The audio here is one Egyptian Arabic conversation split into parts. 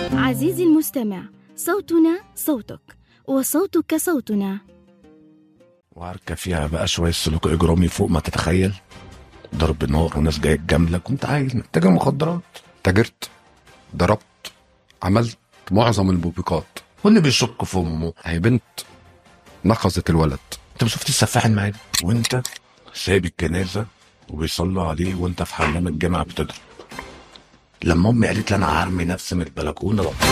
عزيزي المستمع صوتنا صوتك وصوتك صوتنا وعركة فيها بقى شوية سلوك إجرامي فوق ما تتخيل ضرب نار وناس جاية تجاملك وأنت عيل تاجر مخدرات تاجرت ضربت عملت معظم الموبقات واللي بيشك في أمه هي بنت نقصت الولد أنت ما شفت السفاح المعادي وأنت سايب الجنازة وبيصلوا عليه وأنت في حمام الجامعة بتضرب لما أمي قالت لي أنا هرمي نفسي من البلكونة بقى.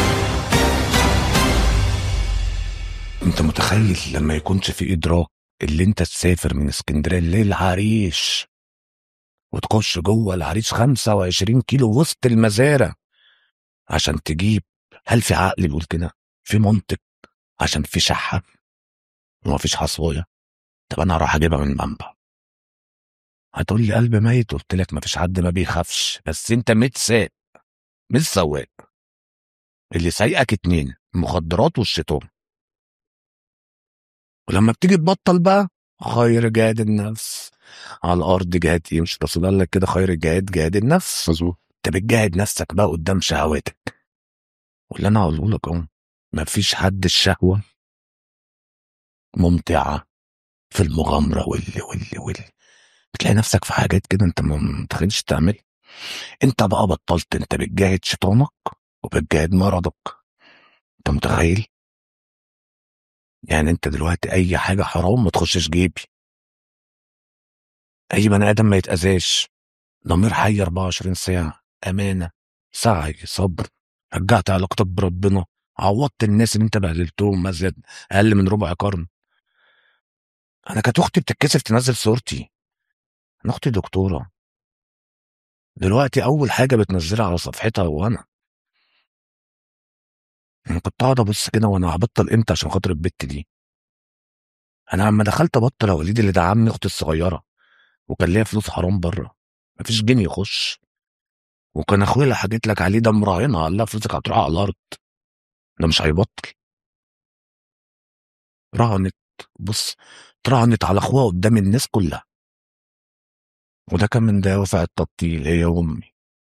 أنت متخيل لما يكونش في إدراك اللي أنت تسافر من اسكندرية للعريش وتخش جوه العريش 25 كيلو وسط المزارع عشان تجيب هل في عقل بيقول كده؟ في منطق عشان في شحة ومفيش حصوية طب أنا هروح أجيبها من المنبع هتقول لي قلب ميت قلت لك مفيش حد ما بيخافش بس أنت متساق مش سواق اللي سايقك اتنين المخدرات والشيطان ولما بتيجي تبطل بقى خير جهاد النفس على الارض جهاد ايه مش الرسول قال لك كده خير الجهاد جهاد النفس مظبوط انت بتجاهد نفسك بقى قدام شهواتك واللي انا هقوله لك اهو مفيش حد الشهوه ممتعه في المغامره واللي واللي واللي بتلاقي نفسك في حاجات كده انت ما متخيلش تعمل انت بقى بطلت انت بتجاهد شيطانك وبتجاهد مرضك انت متخيل يعني انت دلوقتي اي حاجه حرام ما تخشش جيبي اي بني ادم ما يتاذاش ضمير حي 24 ساعه امانه سعي صبر رجعت علاقتك بربنا عوضت الناس اللي انت بهدلتهم مزيد اقل من ربع قرن انا كانت اختي بتتكسف تنزل صورتي انا اختي دكتوره دلوقتي اول حاجه بتنزلها على صفحتها هو انا انا كنت اقعد ابص كده وانا هبطل امتى عشان خاطر البت دي انا لما دخلت ابطل يا وليد اللي دعمني اختي الصغيره وكان ليا فلوس حرام بره مفيش جنيه يخش وكان اخويا اللي حكيت لك عليه ده مراهنها قال لها فلوسك هتروح على الارض ده مش هيبطل رهنت بص اترهنت على اخوها قدام الناس كلها وده كان من دوافع التبطيل هي وامي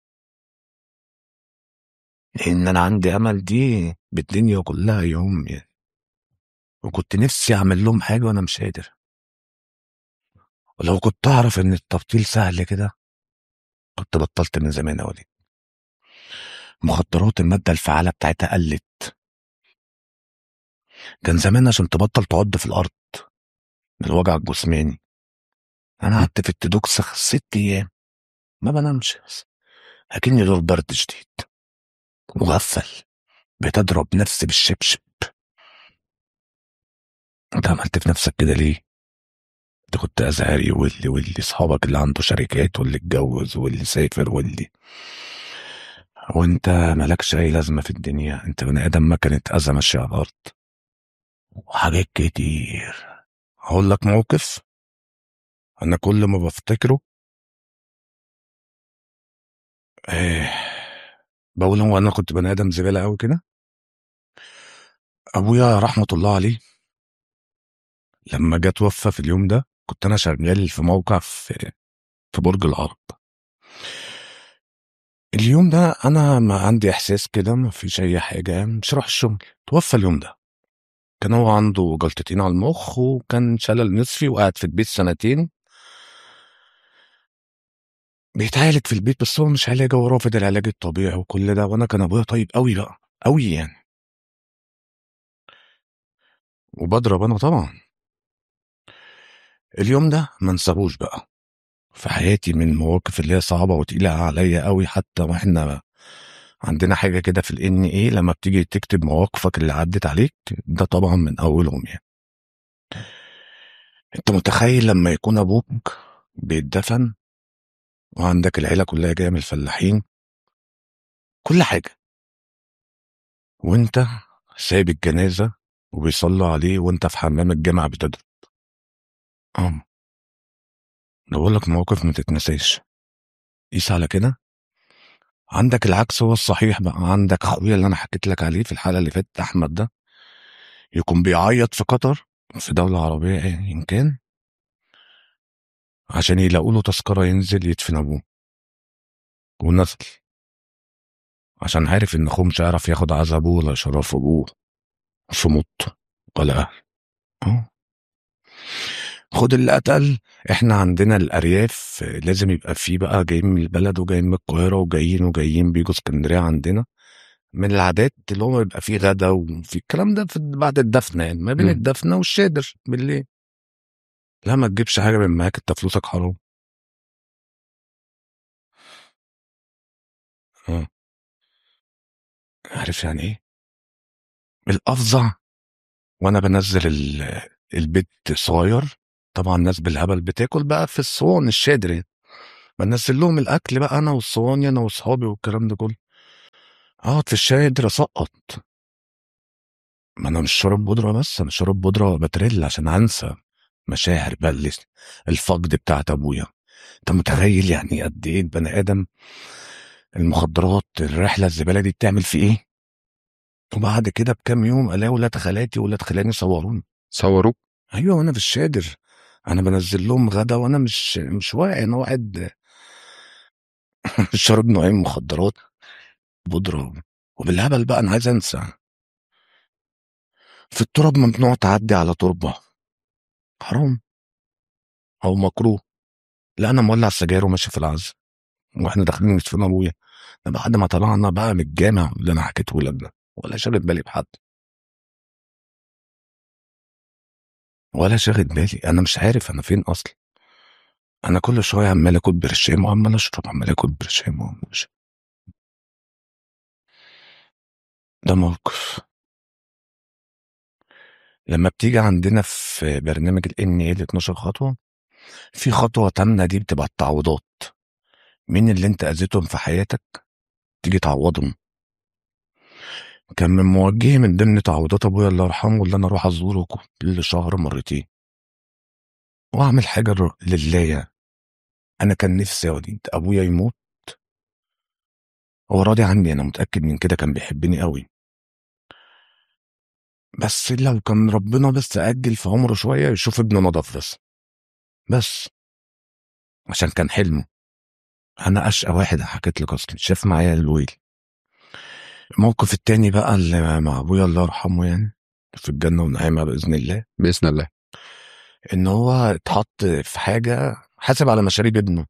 لان انا عندي امل دي بالدنيا كلها يا امي وكنت نفسي اعمل لهم حاجه وانا مش قادر ولو كنت اعرف ان التبطيل سهل كده كنت بطلت من زمان يا وليد مخدرات المادة الفعالة بتاعتها قلت كان زمان عشان تبطل تعض في الأرض من الوجع الجسماني أنا قعدت في التدوكس ست أيام ما بنامش أكني دور برد شديد مغفل بتضرب نفسي بالشبشب انت عملت في نفسك كده ليه؟ انت كنت ازهري واللي واللي اصحابك اللي عنده شركات واللي اتجوز واللي سافر واللي وانت مالكش اي لازمه في الدنيا انت بني ادم مكنه اذى ماشيه على الارض وحاجات كتير هقول لك موقف انا كل ما بفتكره ايه بقول هو انا كنت بني ادم زباله قوي كده ابويا رحمه الله عليه لما جه توفى في اليوم ده كنت انا شغال في موقع في في برج العرب اليوم ده انا ما عندي احساس كده ما فيش اي حاجه مش راح الشغل توفى اليوم ده كان هو عنده جلطتين على المخ وكان شلل نصفي وقاعد في البيت سنتين بيتعالج في البيت بس هو مش علاج هو رافض العلاج الطبيعي وكل ده وانا كان ابويا طيب قوي بقى قوي يعني وبضرب انا طبعا اليوم ده ما انساهوش بقى في حياتي من المواقف اللي هي صعبه وتقيله عليا قوي حتى واحنا عندنا حاجه كده في الان ايه لما بتيجي تكتب مواقفك اللي عدت عليك ده طبعا من اولهم يعني انت متخيل لما يكون ابوك بيتدفن وعندك العيله كلها جايه من الفلاحين كل حاجه وانت سايب الجنازه وبيصلوا عليه وانت في حمام الجامعه بتضرب اه ده بقول لك مواقف ما تتنساش قيس على كده عندك العكس هو الصحيح بقى عندك اخويا اللي انا حكيت لك عليه في الحلقه اللي فاتت احمد ده يكون بيعيط في قطر في دوله عربيه ان كان عشان يلاقوا له تذكره ينزل يدفن ابوه ونزل عشان عارف ان اخوه مش هيعرف ياخد عذابه ولا شرف ابوه صمت ولا اهل اه خد اللي قتل احنا عندنا الارياف لازم يبقى فيه بقى جايين من البلد وجايين من القاهره وجايين وجايين بيجوا اسكندريه عندنا من العادات اللي هو يبقى فيه غدا وفي الكلام ده في بعد الدفنه يعني ما بين مم. الدفنه والشادر بالليل لا ما تجيبش حاجه من معاك انت فلوسك حرام اه عارف يعني ايه الافظع وانا بنزل ال- البيت صغير طبعا الناس بالهبل بتاكل بقى في الصوان الشادر يعني بنزل لهم الاكل بقى انا والصواني انا واصحابي والكلام ده كله اقعد في الشادر اسقط ما انا مش شارب بودره بس انا شارب بودره بتريل عشان انسى مشاعر بقى اللي- الفقد بتاعت ابويا انت متخيل يعني قد ايه البني ادم المخدرات الرحله الزباله دي بتعمل في ايه وبعد كده بكام يوم الاقي ولاد خالاتي وولاد خلاني صوروني صوروك ايوه وانا في الشادر انا بنزل لهم غدا وانا مش مش واعي انا قاعد شارب نوعين مخدرات بودره وبالهبل بقى انا عايز انسى في التراب ممنوع تعدي على تربه حرام او مكروه لا انا مولع سجاير وماشي في العز واحنا داخلين ندفن ابويا ده بعد ما طلعنا بقى من الجامع اللي انا حكيته لك ده ولا شاغل بالي بحد ولا شاغل بالي انا مش عارف انا فين اصلا انا كل شويه عمال اكل برشام وعمال اشرب عمال اكل برشام وعمال اشرب ده موقف لما بتيجي عندنا في برنامج ال ال 12 خطوه في خطوه تامنه دي بتبقى التعويضات مين اللي انت اذيتهم في حياتك تيجي تعوضهم كان من موجهي من ضمن تعويضات ابويا الله يرحمه اللي انا اروح ازوره كل شهر مرتين واعمل حاجه ر- لله يعني. انا كان نفسي يا وليد ابويا يموت هو راضي عني انا متاكد من كده كان بيحبني قوي بس لو كان ربنا بس اجل في عمره شويه يشوف ابنه نضف بس بس عشان كان حلمه انا اشقى واحد حكيت لك اصلا شاف معايا الويل الموقف التاني بقى اللي مع ابويا الله يرحمه يعني في الجنه ونعيمها باذن الله باذن الله ان هو اتحط في حاجه حاسب على مشاريب ابنه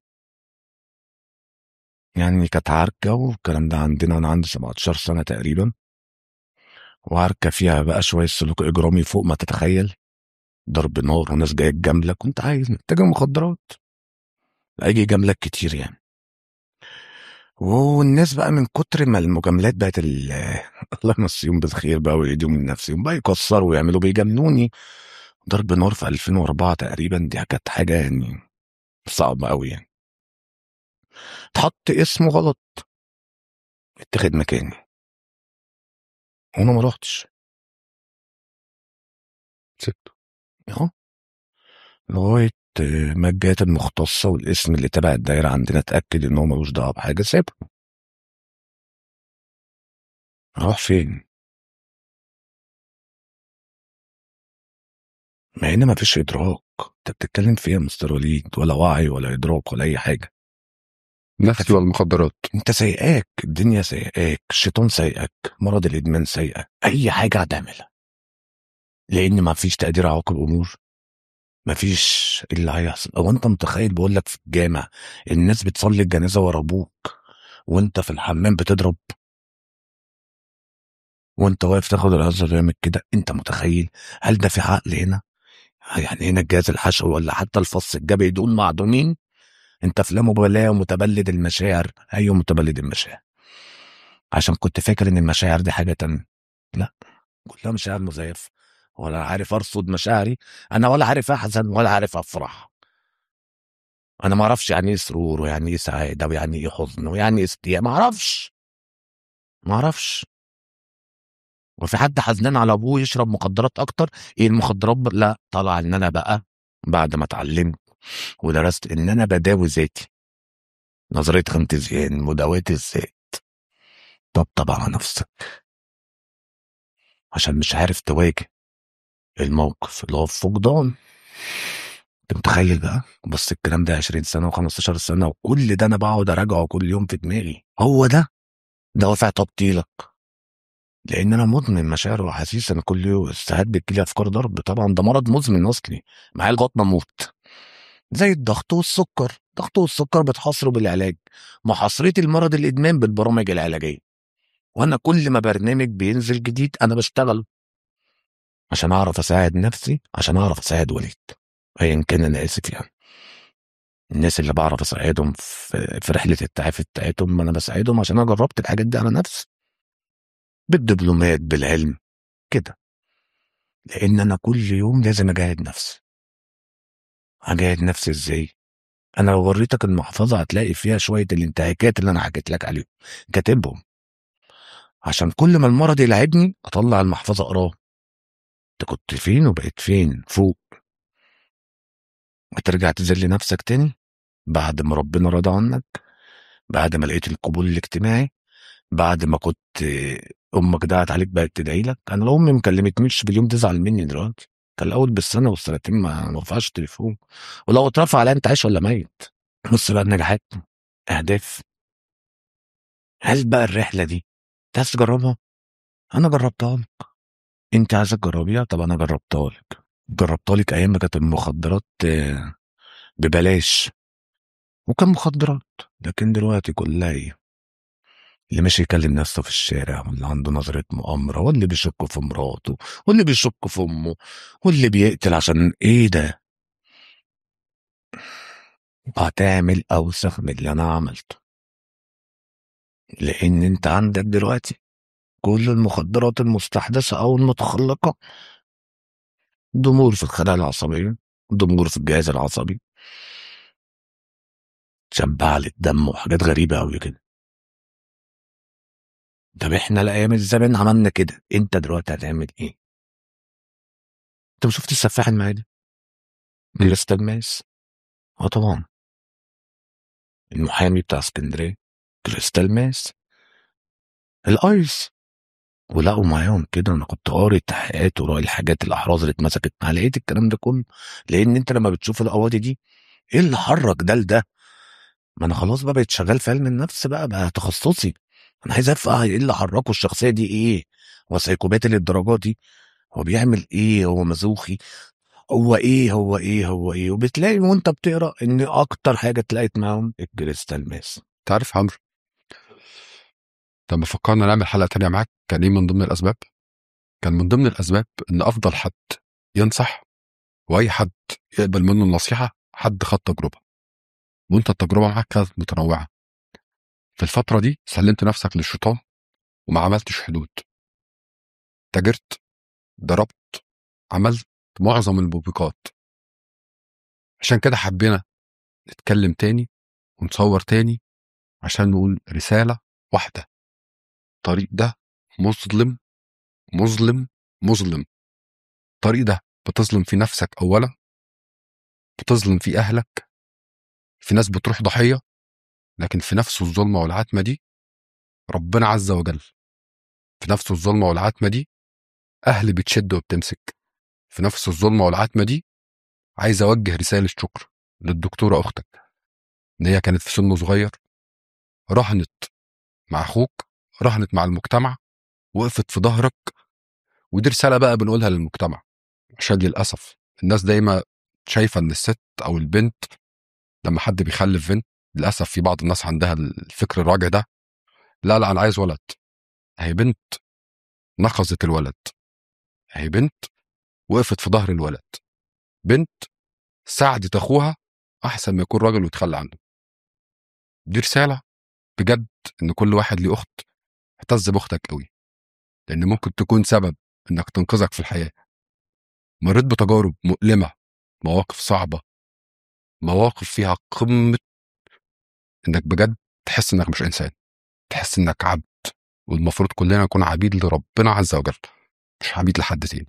يعني كانت عركه والكلام ده عندنا وانا عندي 17 سنه تقريبا وعركه فيها بقى شويه سلوك اجرامي فوق ما تتخيل ضرب نار وناس جايه تجاملك كنت عايز تاجر مخدرات هيجي يجاملك كتير يعني والناس بقى من كتر ما المجاملات بقت ال الله يمسيهم بالخير بقى ويهديهم من نفسهم بقى يكسروا ويعملوا بيجاملوني ضرب نار في 2004 تقريبا دي كانت حاجه يعني صعبه قوي يعني اتحط اسمه غلط اتخذ مكاني وانا ما رحتش سبته اهو لغايه ما الجهات المختصه والاسم اللي تبع الدايره عندنا اتاكد ان هو ملوش دعوه بحاجه سابه اروح فين مع ان مفيش ادراك انت بتتكلم في ايه يا مستر وليد ولا وعي ولا ادراك ولا اي حاجه نفسي والمخدرات انت سايقاك الدنيا سايقاك الشيطان سايقك مرض الادمان سايقك اي حاجه هتعملها لان مفيش تقدير عواقب امور مفيش إيه اللي هيحصل او انت متخيل بقول لك في الجامع الناس بتصلي الجنازه ورا ابوك وانت في الحمام بتضرب وانت واقف تاخد الازهر يعمل كده انت متخيل هل ده في عقل هنا يعني هنا الجهاز الحشوي ولا حتى الفص الجبهي دول معدومين انت في لا مبالاه ومتبلد المشاعر ايوه متبلد المشاعر عشان كنت فاكر ان المشاعر دي حاجه تانية لا كلها مشاعر مزيفه ولا عارف ارصد مشاعري انا ولا عارف احزن ولا عارف افرح انا ما اعرفش يعني ايه سرور ويعني ايه سعاده ويعني ايه حزن ويعني ايه استياء ما اعرفش ما اعرفش وفي حد حزنان على ابوه يشرب مخدرات اكتر ايه المخدرات ب... لا طلع ان انا بقى بعد ما اتعلمت ودرست ان انا بداوي ذاتي نظريه خمتزيان مداواه الذات طبطب على نفسك عشان مش عارف تواجه الموقف اللي هو الفقدان انت متخيل بقى بس الكلام ده 20 سنه و15 سنه وكل ده انا بقعد اراجعه كل يوم في دماغي هو ده دوافع تبطيلك لان انا مدمن مشاعر واحاسيس انا كل يوم ساعات بتجيلي افكار ضرب طبعا ده مرض مزمن اصلي معايا لغايه ما اموت زي الضغط والسكر الضغط والسكر بتحاصروا بالعلاج محاصرتي المرض الادمان بالبرامج العلاجيه وانا كل ما برنامج بينزل جديد انا بشتغل عشان اعرف اساعد نفسي عشان اعرف اساعد وليد ايا كان انا اسف يعني الناس اللي بعرف اساعدهم في, في رحله التعافي بتاعتهم انا بساعدهم عشان انا جربت الحاجات دي على نفسي بالدبلومات بالعلم كده لان انا كل يوم لازم اجاهد نفسي اجاهد نفسي ازاي انا لو وريتك المحفظه هتلاقي فيها شويه الانتهاكات اللي انا حكيت لك عليهم كاتبهم عشان كل ما المرض يلعبني اطلع المحفظه اقراه انت كنت فين وبقيت فين فوق وترجع تذل نفسك تاني بعد ما ربنا رضى عنك بعد ما لقيت القبول الاجتماعي بعد ما كنت امك دعت عليك بقت تدعي لك انا لو امي ما كلمتنيش باليوم تزعل مني دلوقتي كان الاول بالسنه والسنتين ما ما رفعش تليفون ولو اترفع عليا انت عايش ولا ميت بص بقى النجاحات اهداف هل بقى الرحله دي انت عايز تجربها انا جربتها لك انت عايز تجربيها طب انا جربتها لك جربتها لك ايام ما كانت المخدرات آه، ببلاش وكان مخدرات لكن دلوقتي كلها ايه اللي ماشي يكلم نفسه في الشارع واللي عنده نظرة مؤامرة واللي بيشك في مراته واللي بيشك في أمه واللي بيقتل عشان إيه ده هتعمل أوسخ من اللي أنا عملته لأن أنت عندك دلوقتي كل المخدرات المستحدثة أو المتخلقة ضمور في الخلايا العصبية ضمور في الجهاز العصبي شبع للدم وحاجات غريبة أوي كده طب احنا الايام الزمن عملنا كده انت دلوقتي هتعمل ايه انت ما شفت السفاح المعادي كريستال ماس اه طبعا المحامي بتاع اسكندريه كريستال ماس الايس ولقوا معاهم كده انا كنت قاري التحقيقات وقاري الحاجات الاحراز اللي اتمسكت معاه لقيت الكلام ده كله لان انت لما بتشوف القواضي دي ايه اللي حرك ده لده ما انا خلاص بقى بقيت شغال في علم النفس بقى بقى تخصصي انا عايز افهم ايه اللي حركه الشخصيه دي ايه هو سايكوباتي للدرجه دي هو بيعمل ايه هو مزوخي هو ايه هو ايه هو ايه وبتلاقي وانت بتقرا ان اكتر حاجه اتلاقت معاهم الكريستال ماس تعرف عمرو لما فكرنا نعمل حلقه تانية معاك كان ايه من ضمن الاسباب؟ كان من ضمن الاسباب ان افضل حد ينصح واي حد يقبل منه النصيحه حد خد تجربه وانت التجربه معاك كانت متنوعه في الفتره دي سلمت نفسك للشيطان وما عملتش حدود تاجرت ضربت عملت معظم الموبقات عشان كده حبينا نتكلم تاني ونصور تاني عشان نقول رسالة واحدة الطريق ده مظلم مظلم مظلم الطريق ده بتظلم في نفسك أولا بتظلم في أهلك في ناس بتروح ضحية لكن في نفس الظلمة والعتمة دي ربنا عز وجل في نفس الظلمة والعتمة دي أهل بتشد وبتمسك في نفس الظلمة والعتمة دي عايز أوجه رسالة شكر للدكتورة أختك إن هي كانت في سن صغير رهنت مع أخوك رهنت مع المجتمع وقفت في ظهرك ودي رسالة بقى بنقولها للمجتمع عشان للأسف الناس دايما شايفة إن الست أو البنت لما حد بيخلف بنت للأسف في بعض الناس عندها الفكر الراجع ده لا لا أنا عايز ولد هي بنت نقصت الولد هي بنت وقفت في ظهر الولد بنت ساعدت أخوها أحسن ما يكون راجل ويتخلى عنه دي رسالة بجد إن كل واحد ليه أخت اعتز بأختك قوي لأن ممكن تكون سبب إنك تنقذك في الحياة مريت بتجارب مؤلمة مواقف صعبة مواقف فيها قمة إنك بجد تحس إنك مش إنسان تحس إنك عبد والمفروض كلنا نكون عبيد لربنا عز وجل مش عبيد لحد تاني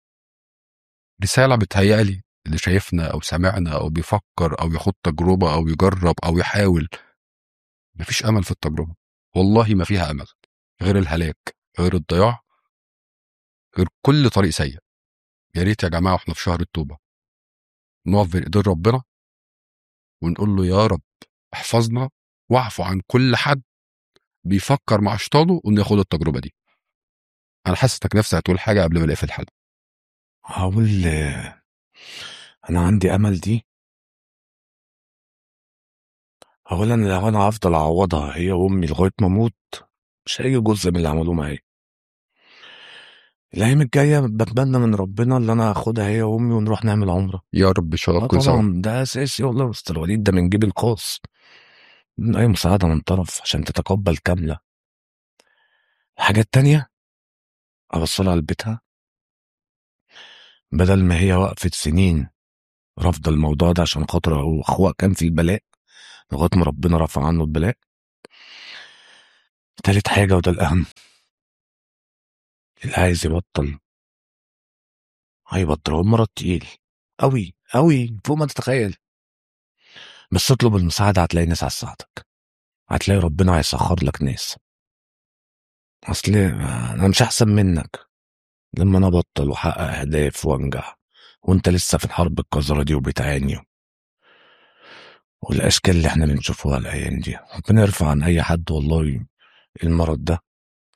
رسالة بتهيألي اللي شايفنا أو سمعنا أو بيفكر أو ياخد تجربة أو يجرب أو يحاول مفيش أمل في التجربة والله ما فيها أمل غير الهلاك غير الضياع غير كل طريق سيء يا ريت يا جماعة واحنا في شهر التوبة نقف بين ايدين ربنا ونقول له يا رب احفظنا واعفو عن كل حد بيفكر مع شيطانه انه ياخد التجربه دي انا حاسس انك نفسك هتقول حاجه قبل ما نقفل الحلقه هقول آه، انا عندي امل دي هقول انا لو انا هفضل اعوضها هي وامي لغايه ما اموت مش هيجي جزء من اللي عملوه معايا الايام الجايه بتمنى من ربنا اللي انا اخدها هي وامي ونروح نعمل عمره يا رب ان شاء الله اه تكون سوا طبعا ده اساسي والله بس الوليد ده من جيب القاص من اي مساعده من طرف عشان تتقبل كامله الحاجه التانية اوصلها لبيتها بدل ما هي وقفت سنين رافضه الموضوع ده عشان خاطر هو اخوها كان في البلاء لغايه ما ربنا رفع عنه البلاء تالت حاجه وده الاهم اللي عايز يبطل هيبطل هو المرض تقيل أوي أوي فوق ما تتخيل بس اطلب المساعدة هتلاقي ناس هتساعدك هتلاقي ربنا هيسخر لك ناس أصل أنا مش أحسن منك لما أنا أبطل وأحقق أهداف وأنجح وأنت لسه في الحرب القذرة دي وبتعاني والأشكال اللي إحنا بنشوفها الأيام دي ربنا يرفع عن أي حد والله المرض ده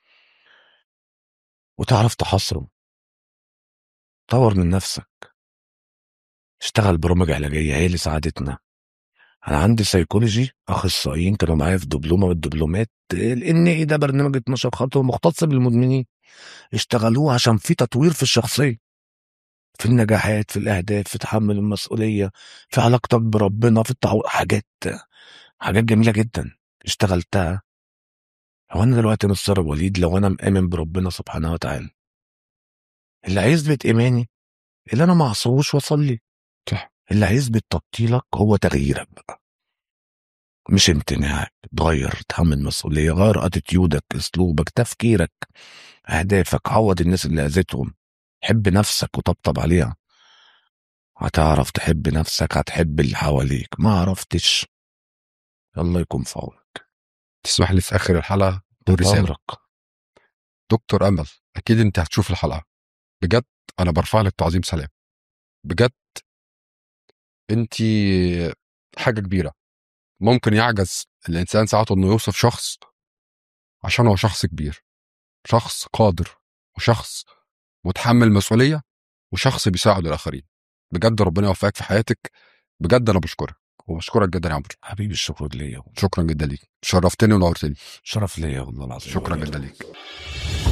وتعرف تحاصره طور من نفسك اشتغل برامج علاجية هي اللي ساعدتنا أنا عندي سيكولوجي أخصائيين كانوا معايا في دبلومة من الدبلومات لأن إيه ده برنامج 12 خطوة مختص بالمدمنين اشتغلوه عشان في تطوير في الشخصية في النجاحات في الأهداف في تحمل المسؤولية في علاقتك بربنا في التعو... حاجات حاجات جميلة جدا اشتغلتها هو أنا دلوقتي مستر وليد لو أنا مآمن بربنا سبحانه وتعالى اللي هيثبت إيماني اللي أنا ما أعصوش وأصلي صح اللي هيثبت تبطيلك هو تغييرك بقى مش امتناعك تغير تحمل مسؤولية غير اتيتيودك اسلوبك تفكيرك اهدافك عوض الناس اللي اذيتهم حب نفسك وطبطب عليها هتعرف تحب نفسك هتحب اللي حواليك ما عرفتش الله يكون في عونك تسمح لي في اخر الحلقه تقول رساله عمرك دكتور امل اكيد انت هتشوف الحلقه بجد انا برفع لك تعظيم سلام بجد انت حاجه كبيره ممكن يعجز الانسان ساعته انه يوصف شخص عشان هو شخص كبير شخص قادر وشخص متحمل مسؤوليه وشخص بيساعد الاخرين بجد ربنا يوفقك في حياتك بجد انا بشكرك وبشكرك جدا يا عمرو حبيبي الشكر ليا شكرا جدا ليك شرفتني ونورتني شرف ليا والله العظيم شكرا جدا ليك